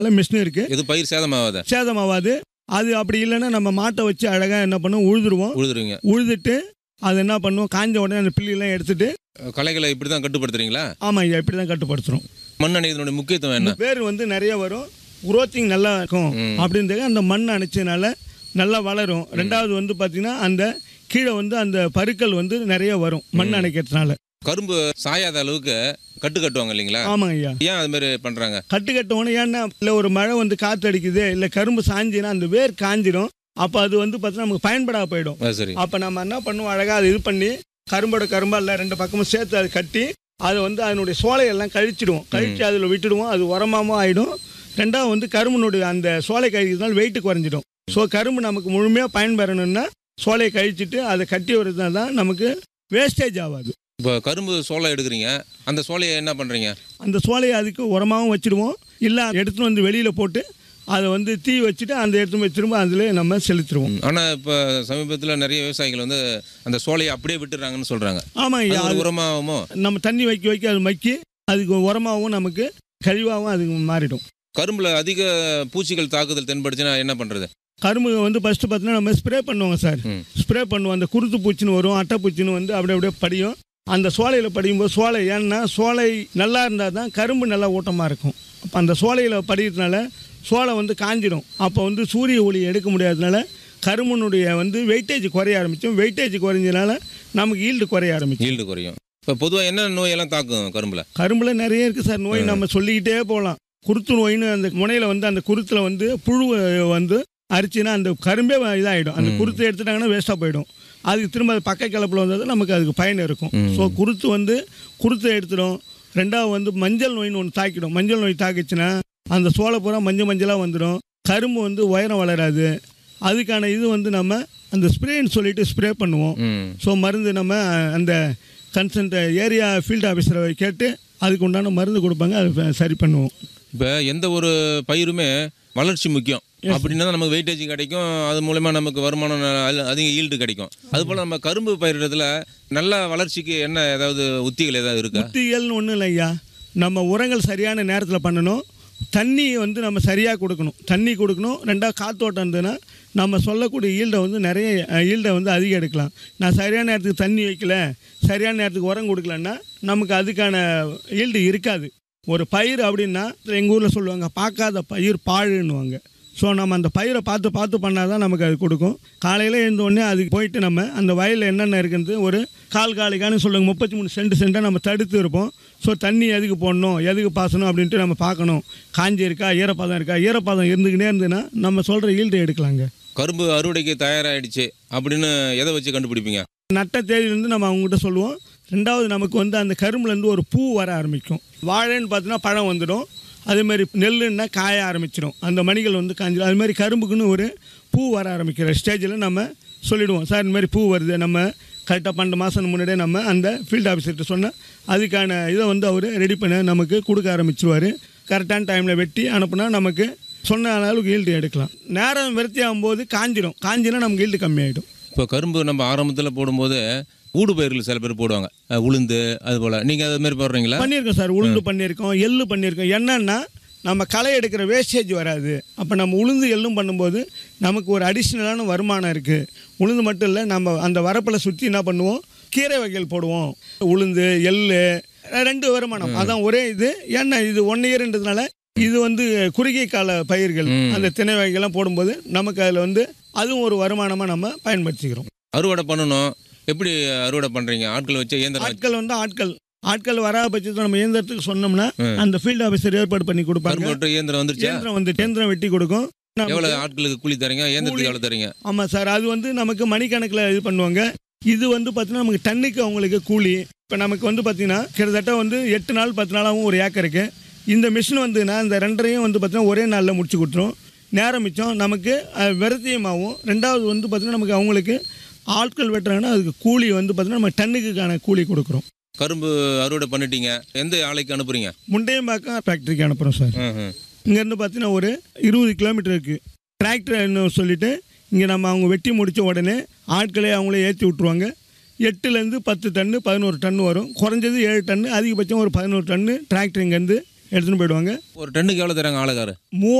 Machine இருக்கு எது பயிர் சேதமாகாத சேதமாகாது அது அப்படி இல்லைன்னா நம்ம மாட்டை வச்சு அழகாக என்ன பண்ணுவோம் உழுதுருவோம் உழுதுருவீங்க உழுதுட்டு அது என்ன பண்ணுவோம் காஞ்ச உடனே அந்த பில்லிலாம் எடுத்துட்டு களைகளை இப்படி தான் கட்டுப்படுத்துறீங்களா ஆமாம் ஐயா இப்படி தான் கட்டுப்படுத்துகிறோம் மண் அணைக்கிறதுனுடைய முக்கியத்துவம் என்ன வேர் வந்து நிறைய வரும் குரோத்திங் நல்லா இருக்கும் ம். அப்படின்றது அந்த மண் அணைச்சதுனால நல்லா வளரும் ரெண்டாவது வந்து பார்த்தீங்கன்னா அந்த கீழே வந்து அந்த பருக்கள் வந்து நிறைய வரும் மண் அணைக்கிறதுனால கரும்பு சாயாத அளவுக்கு கட்டு கட்டுவாங்க இல்லைங்களா ஆமாங்க ஐயா ஏன் அது மாதிரி பண்றாங்க கட்டு கட்டணும் ஏன்னா இல்லை ஒரு மழை வந்து காற்று அடிக்குது இல்லை கரும்பு சாஞ்சினா அந்த வேர் காஞ்சிரும் அப்போ அது வந்து பார்த்தீங்கன்னா நமக்கு பயன்படாத போயிடும் அது சரி அப்போ நம்ம என்ன பண்ணுவோம் அழகாக அது இது பண்ணி கரும்போட கரும்பா இல்லை ரெண்டு பக்கமும் சேர்த்து அதை கட்டி அதை வந்து அதனுடைய சோலையெல்லாம் கழிச்சிடுவோம் கழிச்சு அதில் விட்டுடுவோம் அது உரமாகவும் ஆகிடும் ரெண்டாவது வந்து கரும்பினுடைய அந்த சோலை கழிக்கிறதுனால வெயிட் குறைஞ்சிடும் ஸோ கரும்பு நமக்கு முழுமையாக பயன்பெறணும்னா சோலையை கழிச்சிட்டு அதை கட்டி வரதுனால தான் நமக்கு வேஸ்டேஜ் ஆகாது இப்போ கரும்பு சோளை எடுக்கிறீங்க அந்த சோலையை என்ன பண்றீங்க அந்த சோலையை அதுக்கு உரமாகவும் வச்சிடுவோம் இல்லை எடுத்துன்னு வந்து வெளியில் போட்டு அதை வந்து தீ வச்சுட்டு அந்த எடுத்து போய் திரும்ப அதில் நம்ம செலுத்திடுவோம் ம். ஆனா இப்போ சமீபத்தில் நிறைய விவசாயிகள் வந்து அந்த சோலையை அப்படியே விட்டுறாங்கன்னு சொல்றாங்க ஆமாம் அது ஐயா ஒரு உரமாகுமோ நம்ம தண்ணி வைக்க வைக்க அது மக்கி அதுக்கு உரமாகவும் நமக்கு கழிவாகவும் அதுக்கு மாறிடும் கரும்புல அதிக பூச்சிகள் தாக்குதல் தென்படுச்சுன்னா என்ன பண்றது கரும்பு வந்து ஃபஸ்ட்டு பார்த்தீங்கன்னா நம்ம ஸ்ப்ரே பண்ணுவோங்க சார் ம். ஸ்ப்ரே பண்ணுவோம் அந்த குருத்து பூச்சின்னு வரும் அட்டை பூச்சின்னு வந்து அப்படியே அப்படியே படியும் அந்த சோலையில் படிக்கும்போது சோலை ஏன்னா சோலை நல்லா இருந்தால் தான் கரும்பு நல்லா ஊட்டமாக இருக்கும் அப்போ அந்த சோலையில் படிக்கிறதுனால சோலை வந்து காஞ்சிடும் அப்போ வந்து சூரிய ஒளி எடுக்க முடியாததுனால கரும்புனுடைய வந்து வெயிட்டேஜ் குறைய ஆரம்பிக்கும் வெயிட்டேஜ் குறைஞ்சனால நமக்கு ஈல்டு குறைய ஆரம்பிக்கும் ஈல்டு குறையும் இப்போ பொதுவாக என்ன நோயெல்லாம் தாக்கும் கரும்புல கரும்புல நிறைய இருக்குது சார் நோய் நம்ம சொல்லிக்கிட்டே போகலாம் குருத்து நோயின்னு அந்த முனையில் வந்து அந்த குருத்தில் வந்து புழு வந்து அரிச்சுன்னா அந்த கரும்பே இதாகிடும் அந்த ம். குருத்தை எடுத்துட்டாங்கன்னா வேஸ்ட்டாக போயிடும் அதுக்கு திரும்ப அது பக்க கிளப்பில் வந்தது நமக்கு அதுக்கு பயன் இருக்கும் ம். ஸோ குருத்து வந்து குருத்தை எடுத்துடும் ரெண்டாவது வந்து மஞ்சள் நோயின்னு ஒன்று தாக்கிடும் மஞ்சள் நோய் தாக்கிச்சுன்னா அந்த சோளை பூரா மஞ்சள் மஞ்சளாக வந்துடும் கரும்பு வந்து உயரம் வளராது அதுக்கான இது வந்து நம்ம அந்த ஸ்ப்ரேன்னு சொல்லிட்டு ஸ்ப்ரே பண்ணுவோம் ம் ஸோ மருந்து நம்ம அந்த கன்சன்ட் ஏரியா ஃபீல்டு ஆஃபீஸரை கேட்டு அதுக்கு உண்டான மருந்து கொடுப்பாங்க அது சரி பண்ணுவோம் இப்போ எந்த ஒரு பயிருமே வளர்ச்சி முக்கியம் அப்படின்னா தான் நமக்கு வெயிட்டேஜ் கிடைக்கும் அது மூலமா நமக்கு வருமானம் ந- அதிக ஈல்டு கிடைக்கும் அதுபோல் நம்ம கரும்பு பயிரிடுறதுல நல்ல வளர்ச்சிக்கு என்ன ஏதாவது உத்திகள் ஏதாவது இருக்கா உத்திகள்னு ஒன்றும் இல்லை ஐயா நம்ம உரங்கள் சரியான நேரத்தில் பண்ணணும் தண்ணி வந்து நம்ம சரியாக கொடுக்கணும் தண்ணி கொடுக்கணும் ரெண்டாவது காத்தோட்டம் இருந்ததுன்னா நம்ம சொல்லக்கூடிய ஈல்டை வந்து நிறைய ஈல்டை வந்து அதிகம் எடுக்கலாம் நான் சரியான நேரத்துக்கு தண்ணி வைக்கல சரியான நேரத்துக்கு உரம் கொடுக்கலன்னா நமக்கு அதுக்கான ஈல்டு இருக்காது ஒரு பயிர் அப்படின்னா எங்கள் ஊரில் சொல்லுவாங்க பார்க்காத பயிர் பாழுன்னுவாங்க ஸோ நம்ம அந்த பயிரை பார்த்து பார்த்து பண்ணால் தான் நமக்கு அது கொடுக்கும் காலையில் எழுந்த உடனே அதுக்கு போயிட்டு நம்ம அந்த வயலில் என்னென்ன இருக்குன்னு ஒரு கால் காலிக்கான்னு சொல்லுவாங்க முப்பத்தி மூணு சென்ட் சென்ட்டாக நம்ம தடுத்து இருப்போம் ஸோ தண்ணி எதுக்கு போடணும் எதுக்கு பாசணும் அப்படின்ட்டு நம்ம பார்க்கணும் காஞ்சி இருக்கா ஈரப்பதம் இருக்கா ஈரப்பதம் இருந்துக்கிட்டே இருந்ததுன்னா நம்ம சொல்கிற ஈல்டு எடுக்கலாங்க கரும்பு அறுவடைக்கு தயாராகிடுச்சு அப்படின்னு எதை வச்சு கண்டுபிடிப்பீங்க நட்ட தேதியிலேருந்து நம்ம அவங்ககிட்ட சொல்லுவோம் ரெண்டாவது நமக்கு வந்து அந்த கரும்புலேருந்து ஒரு பூ வர ஆரம்பிக்கும் வாழைன்னு பார்த்தீங்கன்னா பழம் வந்துடும் அதேமாதிரி நெல்லுன்னா காய ஆரம்பிச்சிடும் அந்த மணிகள் வந்து காஞ்சிடும் அது மாதிரி கரும்புக்குன்னு ஒரு பூ வர ஆரம்பிக்கிற ஸ்டேஜில் நம்ம சொல்லிடுவோம் சார் இந்த மாதிரி பூ வருது நம்ம கரெக்டாக பன்னெண்டு மாதம் முன்னாடியே நம்ம அந்த ஃபீல்டு ஆஃபீஸர்கிட்ட சொன்னால் அதுக்கான இதை வந்து அவர் ரெடி பண்ண நமக்கு கொடுக்க ஆரம்பிச்சிருவார் கரெக்டான டைமில் வெட்டி அனுப்புனா நமக்கு சொன்ன அளவுக்கு ஈல்டு எடுக்கலாம் நேரம் விருத்தி ஆகும்போது காஞ்சிடும் காஞ்சினா நமக்கு ஈல்டு கம்மியாயிடும் இப்போ கரும்பு நம்ம ஆரம்பத்தில் போடும்போது ஊடு பயிர்கள் சில பேர் போடுவாங்க அஹ் உளுந்து அது போல் நீங்கள் அது மாதிரி போடுறீங்களா பண்ணியிருக்கோம் சார் உளுந்து பண்ணியிருக்கோம் எள்ளு பண்ணியிருக்கோம் என்னன்னா நம்ம களை எடுக்கிற வேஸ்டேஜ் வராது அப்போ நம்ம உளுந்து எள்ளும் பண்ணும்போது நமக்கு ஒரு அடிஷ்னலான வருமானம் இருக்குது உளுந்து மட்டும் இல்லை நம்ம அந்த வரப்பில் சுற்றி என்ன பண்ணுவோம் கீரை வகைகள் போடுவோம் உளுந்து எள்ளு ரெண்டு வருமானம் அதான் ஒரே இது ஏன்னா இது ஒன் இயர்ன்றதுனால இது வந்து குறுகிய கால பயிர்கள் ம். அந்த திணை வகைகள்லாம் போடும்போது நமக்கு அதில் வந்து அதுவும் ஒரு வருமானமாக நம்ம பயன்படுத்திக்கிறோம் அறுவடை பண்ணணும் எப்படி அறுவடை பண்ணுறீங்க ஆட்கள் வச்சு இயந்திரம் வச்சு ஆட்கள் வந்து ஆட்கள் ஆட்கள் வராத பட்சத்தில் நம்ம இயந்திரத்துக்கு சொன்னோம்னா ம். அந்த ஃபீல்டு ஆஃபீஸர் ஏற்பாடு பண்ணி கொடுப்பாங்க கரும்பு வெட்டுற இயந்திரம் வந்துருச்சா இயந்திரம் வந்து இயந்திரம் வெட்டி கொடுக்கும் நமக்கு- எவ்வளோ ஆட்களுக்கு கூலி தரீங்க இயந்திரத்துக்கு எவ்வளோ தரீங்க ஆமாம் சார் அது வந்து நமக்கு மணிக்கணக்கில் இது பண்ணுவாங்க இது வந்து பார்த்தீங்கன்னா நமக்கு டன்னுக்கு அவங்களுக்கு கூலி இப்போ நமக்கு வந்து பார்த்தீங்கன்னா கிட்டத்தட்ட வந்து எட்டு நாள் பத்து நாளாகவும் ஒரு ஏக்கருக்கு இந்த மிஷின் வந்துன்னா இந்த ரெண்டரையும் வந்து பார்த்தீங்கன்னா ஒரே நாளில் முடிச்சு கொடுத்துரும் நேரம் மிச்சம் நமக்கு அஹ், விரத்தியமாகவும் ரெண்டாவது வந்து பார்த்தீங்கன்னா நமக்கு அவங்களுக்கு ஆட்கள் வெட்டுறாங்கன்னா அதுக்கு கூலி வந்து பார்த்தீங்கன்னா நம்ம டன்னுக்குக்கான கூலி கொடுக்குறோம் கரும்பு அறுவடை பண்ணிட்டீங்க எந்த ஆலைக்கு அனுப்புறீங்க முண்டையம்பாக்கம் ஃபேக்ட்ரிக்கு அனுப்புகிறோம் சார் ம், ம். இங்கேருந்து பார்த்தீங்கன்னா ஒரு இருபது கிலோமீட்டர் இருக்குது டிராக்டர்னு சொல்லிட்டு இங்கே நம்ம அவங்க வெட்டி முடித்த உடனே ஆட்களே அவங்களே ஏற்றி விட்ருவாங்க எட்டுலேருந்து பத்து டன்னு பதினோரு டன்னு வரும் குறைஞ்சது ஏழு டன்னு அதிகபட்சம் ஒரு பதினோரு டன்னு டிராக்டர் இங்கேருந்து எடுத்துன்னு போயிடுவாங்க ஒரு டன்னுக்கு எவ்வளோ தராங்க ஆளுக்காரு மூ